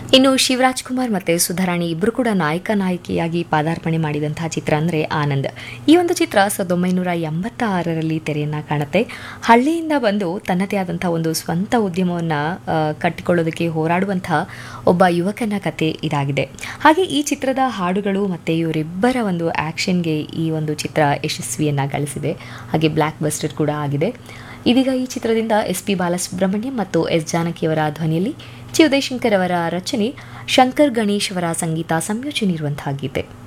ಇನ್ನು ಶಿವರಾಜ್ ಕುಮಾರ್ ಮತ್ತು ಸುಧಾರಾಣಿ ಇಬ್ಬರು ಕೂಡ ನಾಯಕ ನಾಯಕಿಯಾಗಿ ಪಾದಾರ್ಪಣೆ ಮಾಡಿದಂತಹ ಚಿತ್ರ ಅಂದರೆ ಆನಂದ್ ಈ ಒಂದು ಚಿತ್ರ ಸಾವಿರದ ಒಂಬೈನೂರ ಎಂಬತ್ತ ಆರರಲ್ಲಿ ತೆರೆಯನ್ನು ಕಾಣುತ್ತೆ ಹಳ್ಳಿಯಿಂದ ಬಂದು ತನ್ನದೇ ಆದಂಥ ಒಂದು ಸ್ವಂತ ಉದ್ಯಮವನ್ನು ಕಟ್ಟಿಕೊಳ್ಳೋದಕ್ಕೆ ಹೋರಾಡುವಂತಹ ಒಬ್ಬ ಯುವಕನ ಕತೆ ಇದಾಗಿದೆ ಹಾಗೆ ಈ ಚಿತ್ರದ ಹಾಡುಗಳು ಮತ್ತು ಇವರಿಬ್ಬರ ಒಂದು ಆ್ಯಕ್ಷನ್ಗೆ ಈ ಒಂದು ಚಿತ್ರ ಯಶಸ್ವಿಯನ್ನು ಗಳಿಸಿದೆ ಹಾಗೆ ಬ್ಲ್ಯಾಕ್ ಬಸ್ಟರ್ ಕೂಡ ಆಗಿದೆ ಇದೀಗ ಈ ಚಿತ್ರದಿಂದ ಎಸ್ ಪಿ ಬಾಲಸುಬ್ರಹ್ಮಣ್ಯಂ ಮತ್ತು ಎಸ್ ಜಾನಕಿಯವರ ಧ್ವನಿಯಲ್ಲಿ ಚಿ ಉದಯಶಂಕರ್ ಅವರ ರಚನೆ ಶಂಕರ್ ಗಣೇಶ್ ಅವರ ಸಂಗೀತ ಸಂಯೋಜನೆ ಇರುವಂತಹ ಗೀತೆ